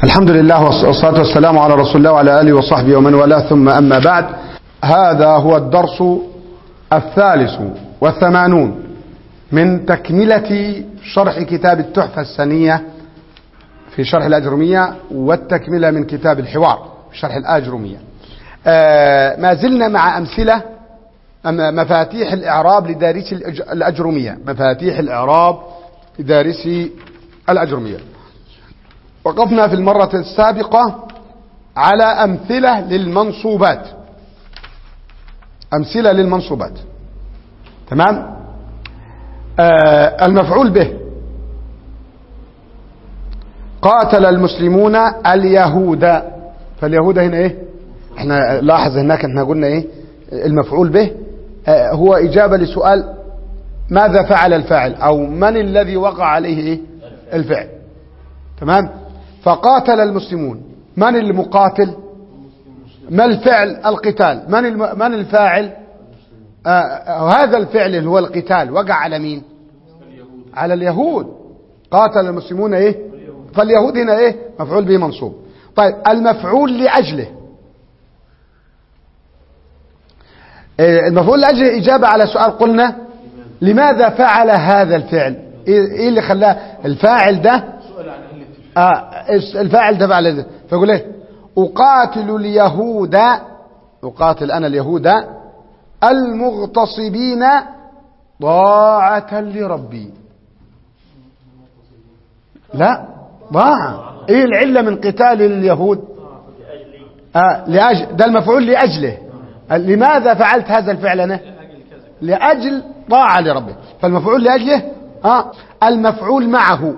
الحمد لله والصلاة والسلام على رسول الله وعلى آله وصحبه ومن والاه ثم أما بعد هذا هو الدرس الثالث والثمانون من تكملة شرح كتاب التحفة السنية في شرح الأجرمية والتكملة من كتاب الحوار في شرح الأجرمية آه ما زلنا مع أمثلة مفاتيح الإعراب لدارس الأجرمية مفاتيح الإعراب لدارس الأجرمية وقفنا في المرة السابقة على أمثلة للمنصوبات أمثلة للمنصوبات تمام آه المفعول به قاتل المسلمون اليهود فاليهود هنا ايه احنا لاحظ هناك احنا قلنا ايه المفعول به آه هو إجابة لسؤال ماذا فعل الفاعل او من الذي وقع عليه ايه الفعل تمام فقاتل المسلمون من المقاتل ما الفعل القتال من الم... من الفاعل آه هذا الفعل اللي هو القتال وقع على مين على اليهود قاتل المسلمون ايه فاليهود هنا ايه مفعول به منصوب طيب المفعول لاجله إيه المفعول لاجله اجابه على سؤال قلنا لماذا فعل هذا الفعل ايه اللي خلاه الفاعل ده آه الفاعل ده فعل ده فيقول ايه اقاتل اليهود اقاتل انا اليهود المغتصبين طاعة لربي لا ضاع ايه العلة من قتال اليهود آه لأجل ده المفعول لأجله لماذا فعلت هذا الفعل أنا لأجل طاعة لربه فالمفعول لأجله آه المفعول معه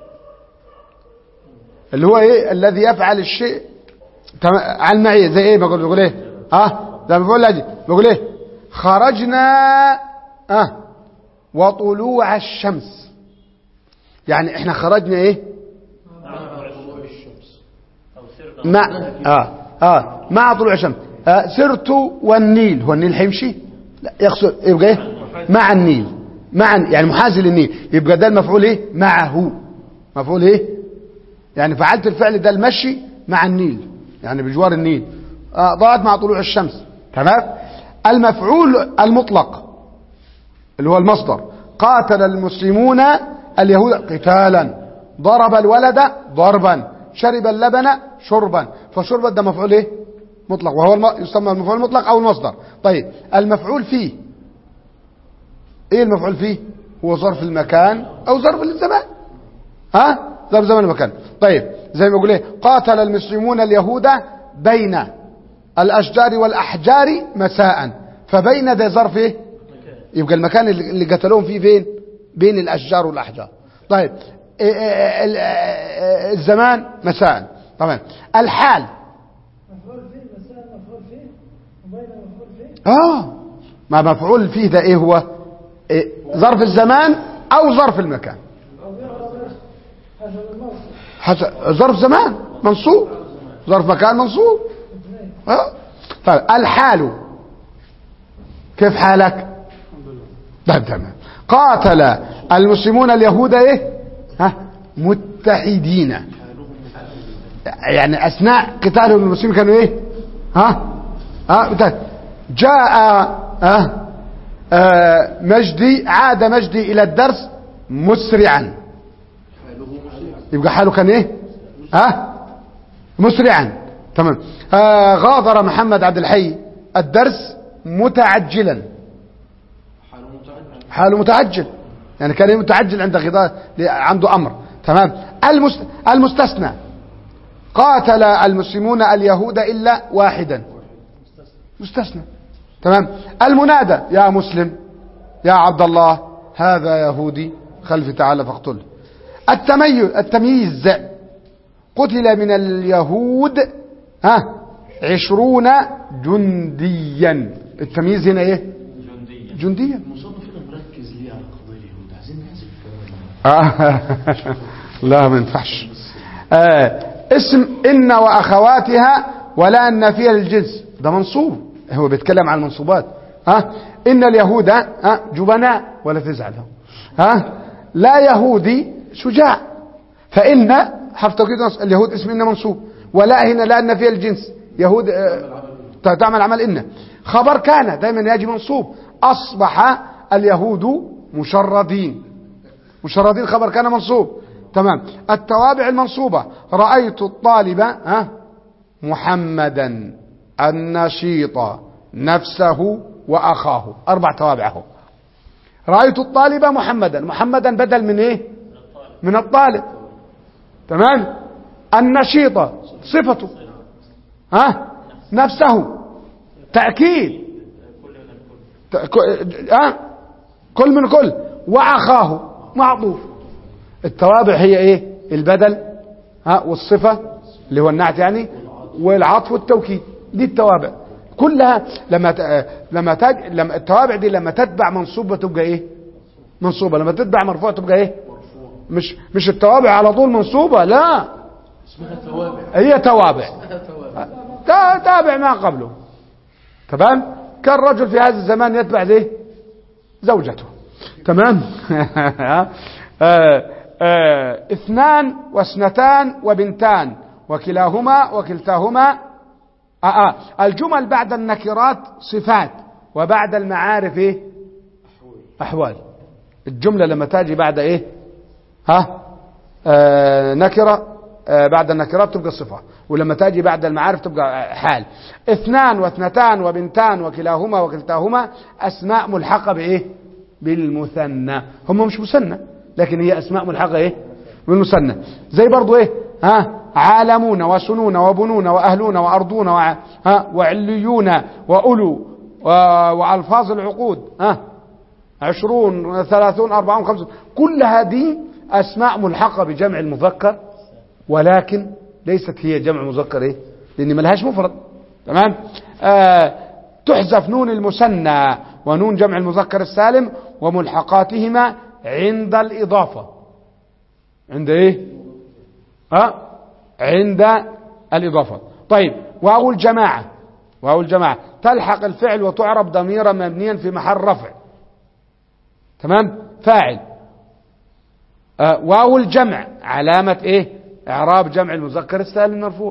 اللي هو ايه الذي يفعل الشيء عن معي زي ايه بقول بقول ايه اه ده مفعول لأجله بقول ايه خرجنا اه وطلوع الشمس يعني احنا خرجنا ايه مع اه اه مع طلوع الشمس آه سرت والنيل هو النيل هيمشي لا يقصد يبقى ايه مع النيل مع يعني محاذي للنيل يبقى ده المفعول ايه معه مفعول ايه يعني فعلت الفعل ده المشي مع النيل يعني بجوار النيل آه ضاعت مع طلوع الشمس تمام المفعول المطلق اللي هو المصدر قاتل المسلمون اليهود قتالا ضرب الولد ضربا شرب اللبن شربا فشرب ده مفعول ايه مطلق وهو الم... يسمى المفعول المطلق او المصدر طيب المفعول فيه ايه المفعول فيه هو ظرف المكان او ظرف الزمان ها ظرف زمان المكان طيب زي ما يقول ايه قاتل المسلمون اليهود بين الاشجار والاحجار مساء فبين ده ظرف ايه يبقى المكان اللي قتلوهم فيه فين بين الاشجار والاحجار طيب الزمان مساء طبعا الحال مفعول فيه مساء مفعول فيه وبين مفعول فيه اه ما مفعول فيه ده ايه هو إيه ظرف الزمان او ظرف المكان او يعرف ايش حسب الموصف حسب ظرف زمان منصوب ظرف مكان منصوب اثنين اه طيب الحال كيف حالك طيب تمام قاتل المسلمون اليهود ايه ها متحدين يعني اثناء قتالهم المسلمين كانوا ايه ها ها متحد. جاء ها آه مجدي عاد مجدي الى الدرس مسرعا يبقى حاله كان ايه ها مسرعا تمام آه غادر محمد عبد الحي الدرس متعجلا حاله متعجل يعني كان متعجل عند غضاء عنده امر تمام المست... المستثنى قاتل المسلمون اليهود الا واحدا مستثنى تمام المنادى يا مسلم يا عبد الله هذا يهودي خلف تعالى فاقتله التميز التمييز قتل من اليهود ها عشرون جنديا التمييز هنا ايه جندية جنديا المصنف هنا مركز ليه على قضايا اليهود عايزين نحذف الكلام آه. لا ما ينفعش آه. اسم إن وأخواتها ولا النافية للجنس ده منصوب هو بيتكلم عن المنصوبات ها إن اليهود ها جبناء ولا تزعل ها لا يهودي شجاع فإن حرف توكيد نصب اليهود اسم إن منصوب ولا هنا لأن فيها الجنس يهود آه، تعمل عمل إن خبر كان دايما يجي منصوب أصبح اليهود مشردين مشردين خبر كان منصوب تمام التوابع المنصوبة رأيت الطالب ها محمدا النشيط نفسه وأخاه أربع توابع اهو رأيت الطالب محمدا محمدا بدل من إيه من الطالب تمام النشيط صفته ها نفسه تأكيد ت- ك- ها كل من كل وأخاه معطوف التوابع هي ايه البدل ها والصفة اللي هو النعت يعني والعطف والتوكيد دي التوابع كلها لما ت- لما تج... لما التوابع دي لما تتبع منصوبة تبقى ايه منصوبة لما تتبع مرفوعة تبقى ايه مش مش التوابع على طول منصوبة لا اسمها توابع هي توابع اسمها توابع تا- تابع ما قبله تمام كان رجل في هذا الزمان يتبع ذي زوجته تمام آه آه اثنان واثنتان وبنتان وكلاهما وكلتاهما آه آه الجمل بعد النكرات صفات وبعد المعارف ايه احوال الجمله لما تاجي بعد ايه ها آه نكره آه بعد النكرات تبقى صفه ولما تاجي بعد المعارف تبقى حال اثنان واثنتان وبنتان وكلاهما وكلتاهما اسماء ملحقه بايه بالمثنى هم مش مثنى لكن هي اسماء ملحقه ايه بالمثنى زي برضو ايه ها عالمون وسنون وبنون واهلون وارضون وع... ها وعليون واولو و... والفاظ العقود ها عشرون ثلاثون أربعون خمسون كل هذه أسماء ملحقة بجمع المذكر ولكن ليست هي جمع مذكر إيه؟ لأن ملهاش مفرد تمام آه تحذف نون المثنى ونون جمع المذكر السالم وملحقاتهما عند الإضافة عند إيه ها عند الإضافة طيب واو الجماعة واو الجماعة تلحق الفعل وتعرب ضميرا مبنيا في محل رفع تمام فاعل آه واو الجمع علامة ايه اعراب جمع المذكر السالم المرفوع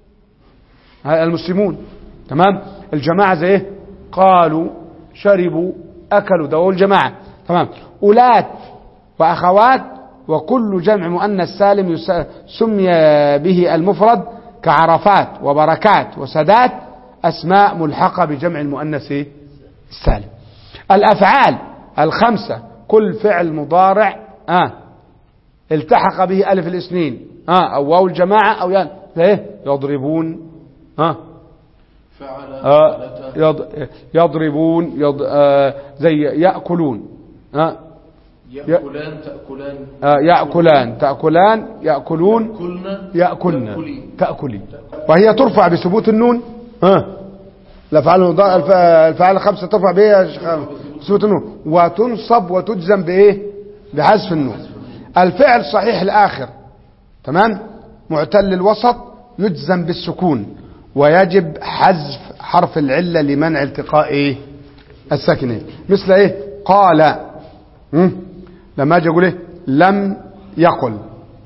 ها المسلمون تمام الجماعة زي ايه قالوا شربوا اكلوا ده واو الجماعة تمام أولاد وأخوات وكل جمع مؤنث سالم يس- سمي به المفرد كعرفات وبركات وسادات أسماء ملحقة بجمع المؤنث إيه؟ السالم الأفعال الخمسة كل فعل مضارع آه التحق به ألف الاثنين آه أو واو الجماعة أو يعني إيه يضربون آه فعل آه فعلت يض- يضربون يض آه زي يأكلون آه يأكلان تأكلان آه يأكلان تأكلان يأكلون كلنا يأكلن تأكلي تأكلي وهي ترفع بثبوت النون ها الافعال المضا- الف- الافعال الخمسه ترفع بايه يا شيخ خالد؟ بثبوت النون وتنصب وتجزم بايه بحذف النون الفعل صحيح الاخر تمام معتل الوسط يجزم بالسكون ويجب حذف حرف العله لمنع التقاء ايه الساكنين مثل ايه قال مم؟ لما اجي اقول ايه لم يقل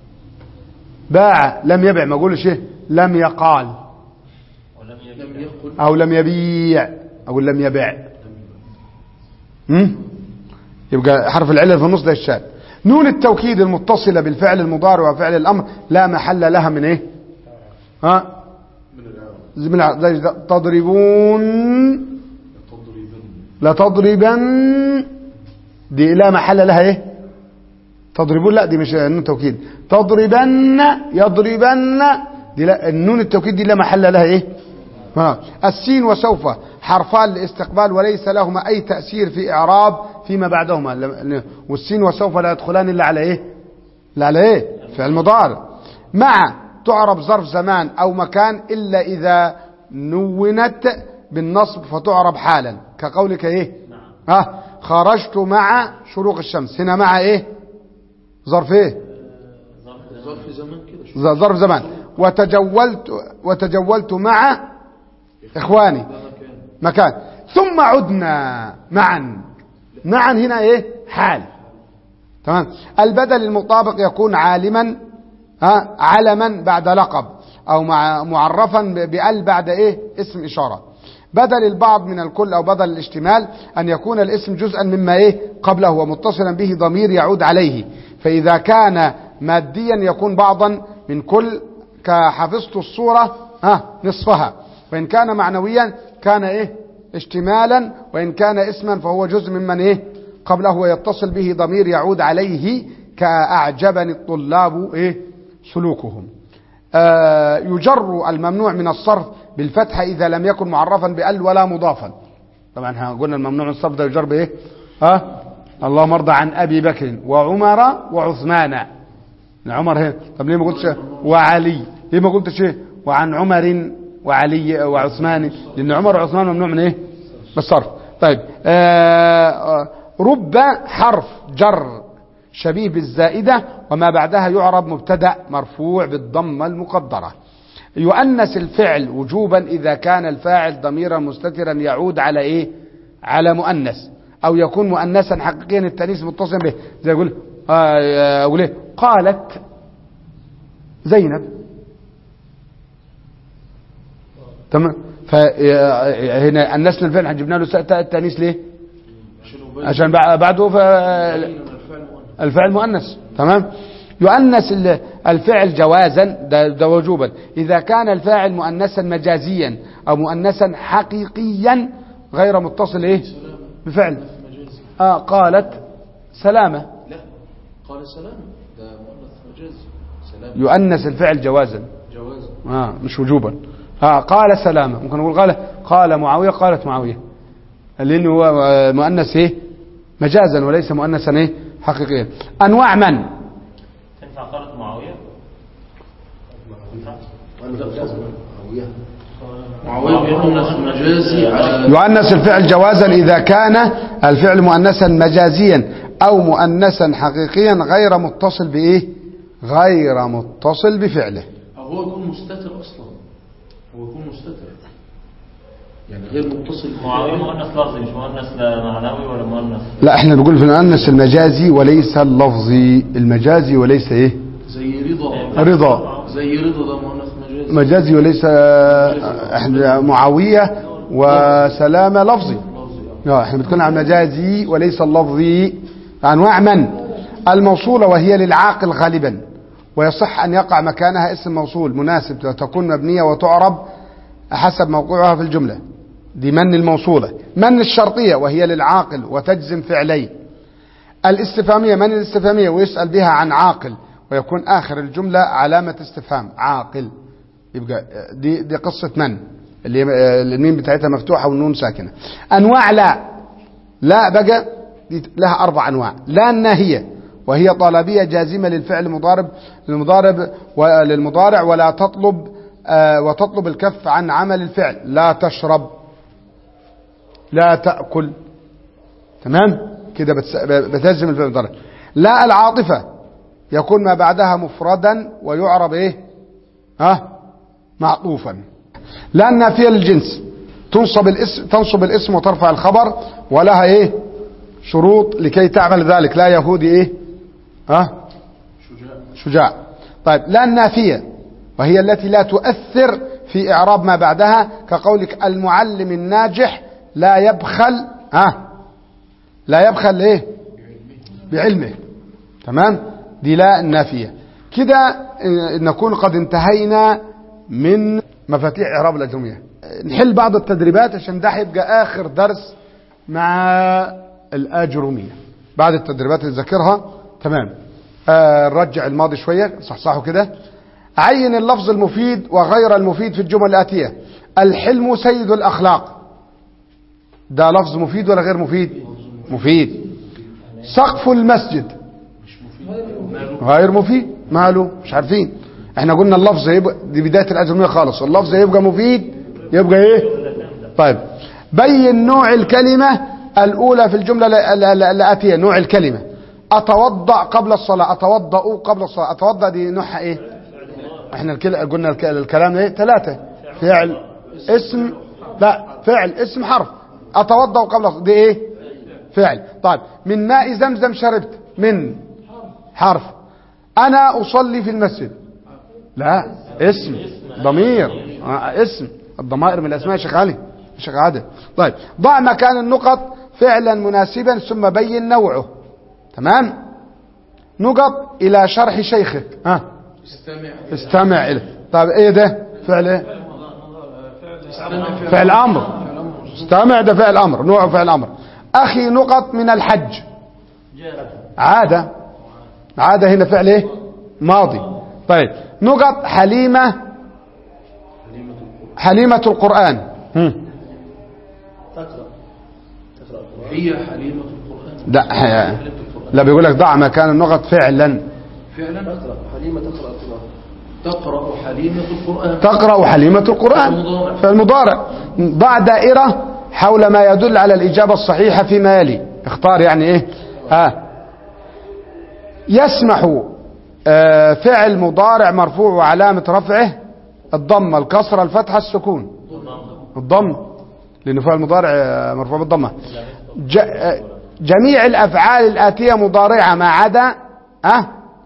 باع لم يبع ما اقولش ايه لم يقال لم يقل او لم يبيع او لم يبع مم؟ يبقى حرف العله في النص ده الشاذ نون التوكيد المتصله بالفعل المضارع وفعل الامر لا محل لها من ايه ها من العرب زي من الع- زي ده. تضربون تضربن لتضربن دي لا محل لها ايه تضربون لا دي مش نون توكيد تضربن يضربن دي لا النون التوكيد دي لا محل لها ايه ها. السين وسوف حرفان لاستقبال وليس لهما اي تأثير في اعراب فيما بعدهما لم- والسين وسوف لا يدخلان الا على ايه لا على ايه فعل مضارع مع تعرب ظرف زمان او مكان الا اذا نونت بالنصب فتعرب حالا كقولك ايه ها خرجت مع شروق الشمس هنا مع ايه ظرف ايه ظرف زمان كده شو ز- ظرف زمان وتجولت وتجولت مع اخواني ده مكان مكان ثم عدنا معا معا هنا ايه حال تمام البدل المطابق يكون عالما ها علما بعد لقب او مع معرفا ب- بال بعد ايه اسم اشاره بدل البعض من الكل او بدل الاشتمال ان يكون الاسم جزءا مما ايه قبله ومتصلا به ضمير يعود عليه فاذا كان ماديا يكون بعضا من كل كحفظت الصوره ها نصفها وان كان معنويا كان ايه اشتمالا وان كان اسما فهو جزء ممن ايه قبله ويتصل به ضمير يعود عليه كأعجبني الطلاب إيه سلوكهم آه يجر الممنوع من الصرف بالفتحة إذا لم يكن معرفا بأل ولا مضافا طبعا ها قلنا الممنوع من الصرف ده يجر بإيه ها اللهم ارضى عن أبي بكر وعمر وعثمان عمر هنا طب ليه ما قلتش وعلي ليه ما قلتش إيه وعن عمر وعلي وعثمان لأن عمر وعثمان ممنوع من إيه بالصرف طيب آه آه، رب حرف جر شبيه بالزائدة وما بعدها يعرب مبتدأ مرفوع بالضمة المقدرة يؤنس الفعل وجوبا إذا كان الفاعل ضميرا مستترا يعود على إيه على مؤنث أو يكون مؤنثا حقيقيا التأنيث متصل به زي يقول آه، أقول إيه قالت زينب تمام فهنا أنسنا الفعل جبنا له تاء التأنيث ليه عشان بع- بعده ف... الفعل مؤنث تمام يؤنث ال- الفعل جوازا ده, ده وجوبا إذا كان الفاعل مؤنثا مجازيا أو مؤنثا حقيقيا غير متصل إيه بفعل آه قالت سلامة لا قال سلام ده مؤنث مجازي سلام يؤنث الفعل جوازا جواز آه مش وجوبا آه قال سلامة ممكن نقول قال قال معاوية قالت معاوية لأنه هو آه، مؤنث إيه مجازا وليس مؤنثا إيه حقيقيا أنواع من تنفع قالت معاوية؟ تنفع؟ معاوية مؤنث مجازي على يؤنث الفعل جوازا إذا كان الفعل مؤنثا مجازيا أو مؤنثا حقيقيا غير متصل بإيه غير متصل بفعله أو هو يكون مستتر أصلا هو يكون مستتر يعني غير متصل معاوية مؤنث لفظي مش مؤنث لا معنوي ولا مؤنث لا احنا بنقول في المؤنث المجازي وليس اللفظي المجازي وليس ايه زي رضا رضا زي رضا ده مؤنث مجازي مجازي وليس احنا معاوية وسلامة لفظي لفظي اه احنا بنتكلم عن مجازي وليس اللفظي انواع من الموصولة وهي للعاقل غالبا ويصح ان يقع مكانها اسم موصول مناسب تكون مبنية وتعرب حسب موقعها في الجملة دي من الموصولة من الشرطية وهي للعاقل وتجزم فعلين الاستفهامية من الاستفهامية ويسأل بها عن عاقل ويكون آخر الجملة علامة استفهام عاقل يبقى دي دي قصة من اللي الميم بتاعتها مفتوحة والنون ساكنة أنواع لا لا بقى دي لها أربع أنواع لا الناهية وهي طلبية جازمة للفعل المضارب للمضارب وللمضارع ولا تطلب آه وتطلب الكف عن عمل الفعل لا تشرب لا تأكل تمام كده بتس- بتلزم الفعل المضارع لا العاطفة يكون ما بعدها مفردا ويعرب ايه ها معطوفا لا النافية للجنس تنصب الاسم تنصب الاسم وترفع الخبر ولها ايه شروط لكي تعمل ذلك لا يهودي ايه ها شجاع شجاع طيب لا النافية وهي التي لا تؤثر في إعراب ما بعدها كقولك المعلم الناجح لا يبخل ها لا يبخل ايه بعلمه تمام دي لا النافية كده آه، نكون قد انتهينا من مفاتيح إعراب الأجرمية نحل بعض التدريبات عشان ده هيبقى آخر درس مع الأجرمية بعد التدريبات اللي ذاكرها تمام آه نرجع الماضي شوية صحصحه كده عين اللفظ المفيد وغير المفيد في الجمل الآتية الحلم سيد الأخلاق ده لفظ مفيد ولا غير مفيد مفيد سقف المسجد غير مفيد ماله مش عارفين احنا قلنا اللفظ يبقى دي بداية الأجرمية خالص اللفظ يبقى مفيد يبقى ايه طيب بين نوع الكلمة الأولى في الجملة ال- ال- ال- الآتية نوع الكلمة أتوضأ قبل الصلاة أتوضأ قبل الصلاة أتوضأ دي نوعها إيه احنا الكل... قلنا الك... الكلام ايه ثلاثة فعل اسم لا فعل اسم حرف أتوضأ قبل الصلاة دي ايه فعل طيب من ماء زمزم شربت من حرف أنا أصلي في المسجد لا اسم ضمير آه، اسم الضمائر من الاسماء يا شيخ علي يا شيخ عادل طيب ضع مكان النقط فعلا مناسبا ثم بين نوعه تمام نقط الى شرح شيخك ها استمع استمع اليه طيب ايه ده فعل ايه فعل امر استمع ده فعل امر نوع فعل امر اخي نقط من الحج عاده عاده هنا فعل ايه ماضي طيب نقط حليمه حليمه القران هم. هي حليمة القرآن لا ح- لا بيقول لك ضع مكان النقط فعلا فعلا تقرأ حليمة تقرأ القرآن تقرأ حليمة القرآن تقرأ حليمة القرآن المضارع. فالمضارع ضع دائرة حول ما يدل على الإجابة الصحيحة فيما يلي اختار يعني ايه ها يسمح آه، فعل مضارع مرفوع وعلامة رفعه الضمة الكسرة الفتحة السكون الضم لأنه فعل مضارع آه، مرفوع بالضمة ج- آه، جميع الأفعال الآتية مضارعة ما عدا أه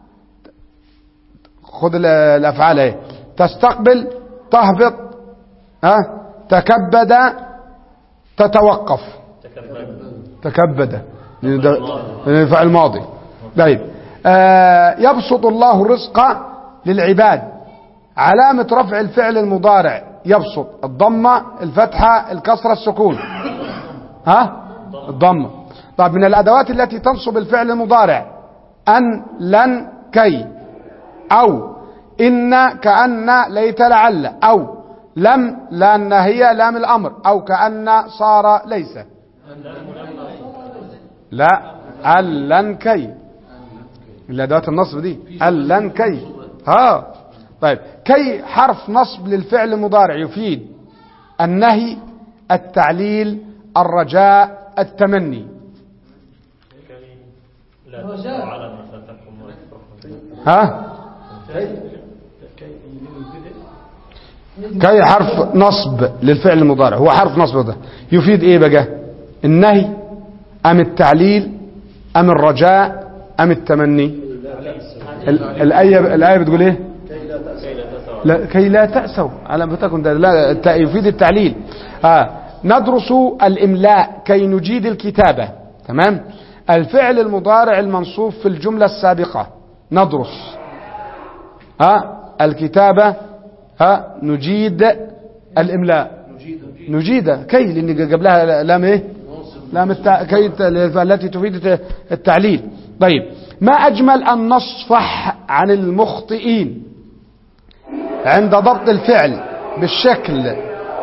خذ ال- الافعال اهي تستقبل تهبط ها تكبد تتوقف تكبد لأن ده- لأن فعل ماضي طيب آه يبسط الله الرزق للعباد علامة رفع الفعل المضارع يبسط الضمة الفتحة الكسرة السكون ها الضمة طيب من الأدوات التي تنصب الفعل المضارع أن لن كي أو إن كأن ليت لعل أو لم لأن هي لام الأمر أو كأن صار ليس لا ألن كي الأدوات النصب دي ألن كي ها طيب كي حرف نصب للفعل المضارع يفيد النهي التعليل الرجاء التمني لا تسمع على ما فاتكم ويكفركم ها كي حرف نصب للفعل المضارع هو حرف نصب ده يفيد ايه بقى النهي ام التعليل ام الرجاء ام التمني ال- الايه الايه بتقول ايه لا كي لا تأسوا على ما تكن ده لا الت- يفيد التعليل آه. ندرس الإملاء كي نجيد الكتابة تمام الفعل المضارع المنصوب في الجملة السابقة ندرس آه. الكتابة آه. نجيد الإملاء نجيد كي لأن قبلها لام إيه لام التع... كي الت- التي تفيد التعليل طيب ما أجمل أن نصفح عن المخطئين عند ضبط الفعل بالشكل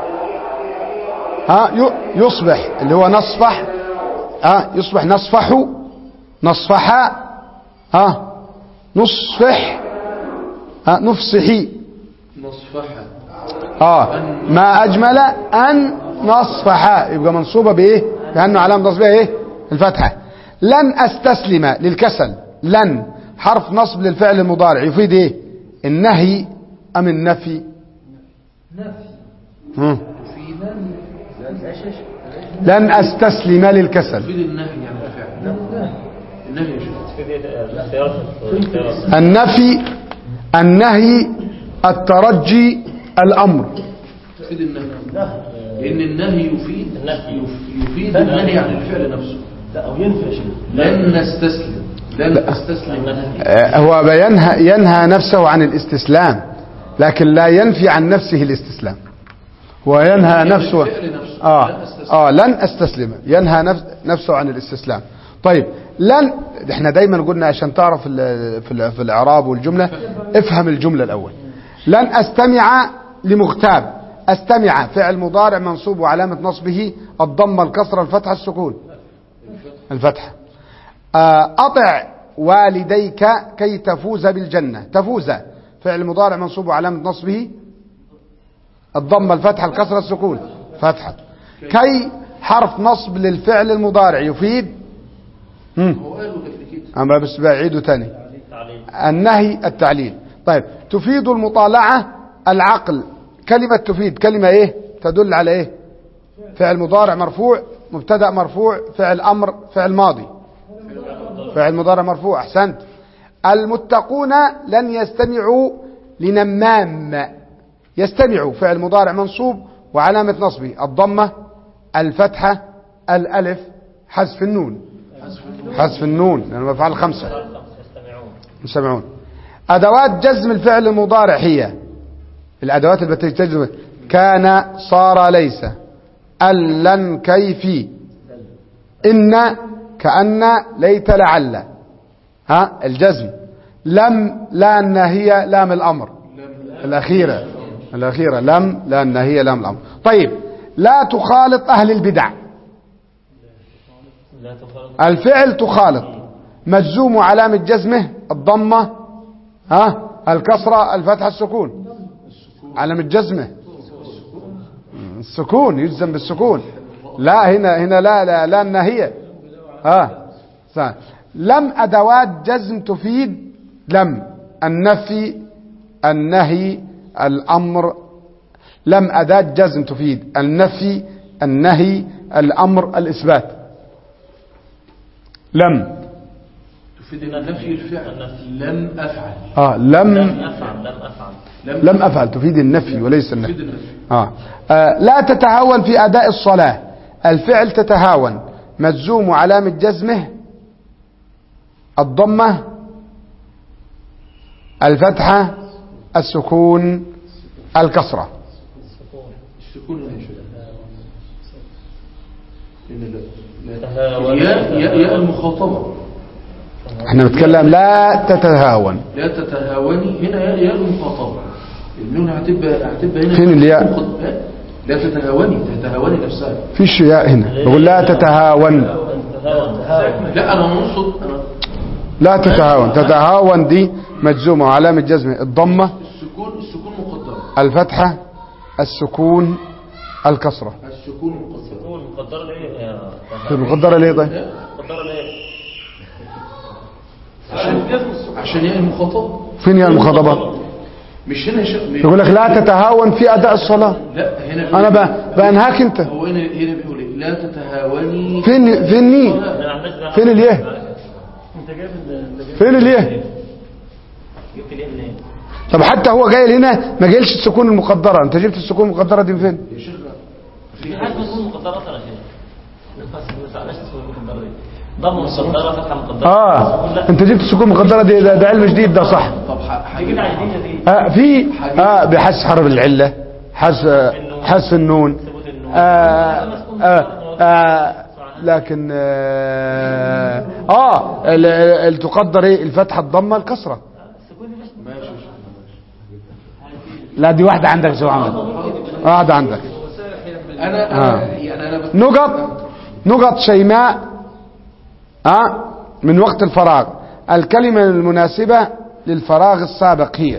ها ي- يصبح اللي هو نصفح ها يصبح نصفح نصفح ها نصفح ها نفصحي نصفحة اه ما اجمل ان نصفح يبقى منصوبه بايه لانه علامه نصبها ايه الفتحه لن استسلم للكسل لن حرف نصب للفعل المضارع يفيد ايه النهي ام النفي نفي مم. لن لن استسلم للكسل تفيد النهي عن الفعل النهي يا شيخ في دي الاختيارات الاختيارات النفي النهي الترجي الامر تفيد النهي لأن النهي يفيد النهي. يف- يفيد النهي عن الفعل نفسه لا او ينفي يا شيخ لن نستسلم لن استسلم آه، هو بينهى ينهى نفسه عن الاستسلام لكن لا ينفي عن نفسه الاستسلام هو ينهى نفسه الفعل نفسه. اه لن أستسلم. اه لن استسلم ينهى نفس نفسه عن الاستسلام طيب لن احنا دايما قلنا عشان تعرف ال- في ال- في الاعراب والجمله افهم الجمله الاول لن استمع لمغتاب استمع فعل مضارع منصوب وعلامه نصبه الضمه الكسره الفتحه السكون الفتحه آه، أطع والديك كي تفوز بالجنة تفوز فعل مضارع منصوب وعلامة نصبه الضمة الفتحة الكسرة السكون فتحة كي حرف نصب للفعل المضارع يفيد مم. هو قالوا قبل كده أما بس بعيده تاني تعليل النهي التعليل طيب تفيد المطالعة العقل كلمة تفيد كلمة ايه تدل على ايه فعل مضارع مرفوع مبتدأ مرفوع فعل أمر فعل ماضي فعل مضارع مرفوع أحسنت المتقون لن يستمعوا لنمام يستمع فعل مضارع منصوب وعلامة نصبه الضمة الفتحة الألف حذف النون حذف النون لأنه مفعل خمسة يستمعون يستمعون أدوات جزم الفعل المضارع هي الأدوات التي تجزم كان صار ليس ألن كيفي إن كأن ليت لعل ها الجزم لم لأن هي لام الأمر الأخيرة الأخيرة لم لأن هي لام الأمر طيب لا تخالط أهل البدع لا تخالط الفعل تخالط مجزوم علامة جزمه الضمة ها الكسرة الفتحة السكون علامة جزمه السكون يجزم بالسكون لا هنا هنا لا لا لا النهية ها صح. لم أدوات جزم تفيد لم النفي النهي الأمر لم أداة جزم تفيد النفي النهي الأمر الإثبات لم تفيد النفي الفعل لم أفعل آه لم لم أفعل لم أفعل لم أفعل تفيد النفي وليس النفي تفيد النفي آه. آه لا تتهاون في أداء الصلاة الفعل تتهاون مجزوم علامة جزمه الضمة الفتحة السكون الكسرة السكون لا يشد إن لا لا تهاون. ياء ياء ياء المخاطبة احنا بنتكلم لا تتهاون لا تتهاوني هنا ياء ياء المخاطبة النون هتبقى هتبقى هنا فين الياء؟ مخاطبة. ها؟ لا تتهاوني تتهاوني نفسها في شياء هنا بقول لا تتهاون تهاون لا أنا نقصد أنا لا تتهاون تتهاون دي مجزومة علامة جزمه الضمة السكون السكون مقدرة الفتحة السكون الكسرة السكون مقدرة هو المقدر ليه يا المقدرة ليه طيب المقدر ليه عشان عشان ياء المخاطبة فين يا المخاطبة مش هنا ش... مش... يقول لك لا تتهاون في أداء الصلاة لا هنا أنا ب- بأنهاك أنت هو هنا هنا بيقول إيه؟ لا تتهاوني فين فين ني أنا عملت ده. فين اليه انت جايب ال- انت جايب فين اليه جبت ليه منين؟ طب حتى هو جاي هنا ما جايلش السكون المقدرة انت جبت السكون المقدرة دي من فين يا شيخ في حاجة تكون مقدرة أصلا يا شيخ بس علاش تكون مقدرة دي ضم مقدرة فتحة مقدرة اه لا انت جبت السكون المقدرة دي ده, ده علم جديد ده صح طب ح- دي حاجة كده عايزين دي آه في اه بحذف حرف العلة حذف حذف النون ثبوت النون آه آه آه لكن اه, آه ال- ال- تقدر ايه الفتحة الضمة الكسرة ماشي يا شيخ. لا دي واحدة عندك زو عمل واحدة عندك انا آه. انا يعني انا بت- نقط نقط شيماء آه من وقت الفراغ الكلمة المناسبة للفراغ السابق هي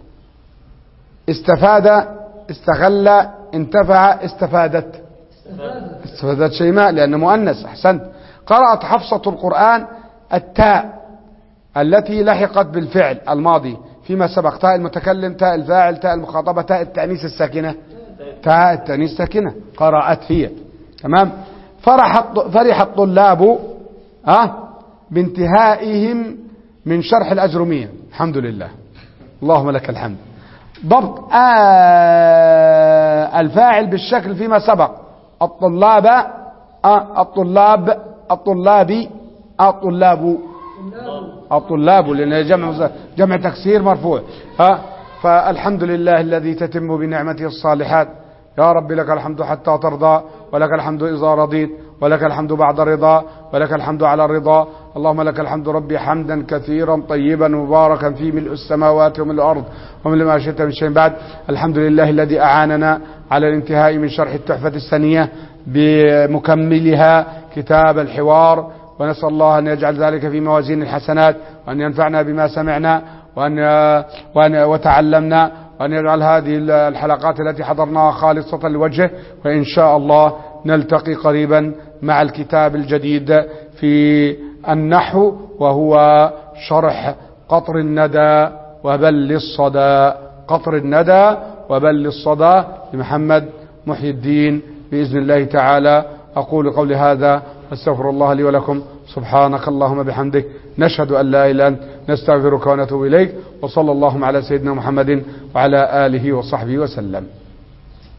استفاد استغل انتفع استفادت استفادت شيماء لأنه مؤنث أحسنت قرأت حفصة القرآن التاء التي لحقت بالفعل الماضي فيما سبق تاء المتكلم تاء الفاعل تاء المخاطبة تاء التأنيث الساكنة تاء التأنيث الساكنة قرأت هي تمام فرح الط- فرح الطلاب ها بانتهائهم من شرح الأجرمية الحمد لله اللهم لك الحمد ضبط آه الفاعل بالشكل فيما سبق الطلاب آه الطلاب الطلابي الطلاب الطلاب لأن جمع جمع تكسير مرفوع ها فالحمد لله الذي تتم بنعمته الصالحات يا رب لك الحمد حتى ترضى ولك الحمد إذا رضيت ولك الحمد بعد الرضا ولك الحمد على الرضا اللهم لك الحمد ربي حمدا كثيرا طيبا مباركا في ملء السماوات وملء الأرض ومن ما شئت من شيء بعد الحمد لله الذي أعاننا على الانتهاء من شرح التحفة السنية بمكملها كتاب الحوار ونسأل الله أن يجعل ذلك في موازين الحسنات وأن ينفعنا بما سمعنا وأن, وأن وتعلمنا وأن يجعل هذه الحلقات التي حضرناها خالصة لوجهه وإن شاء الله نلتقي قريبا مع الكتاب الجديد في النحو وهو شرح قطر الندى وبل الصدى قطر الندى وبل الصدى لمحمد محي الدين بإذن الله تعالى أقول قولي هذا أستغفر الله لي ولكم سبحانك اللهم بحمدك نشهد أن لا إله إلا أنت نستغفرك ونتوب إليك وصلى اللهم على سيدنا محمد وعلى آله وصحبه وسلم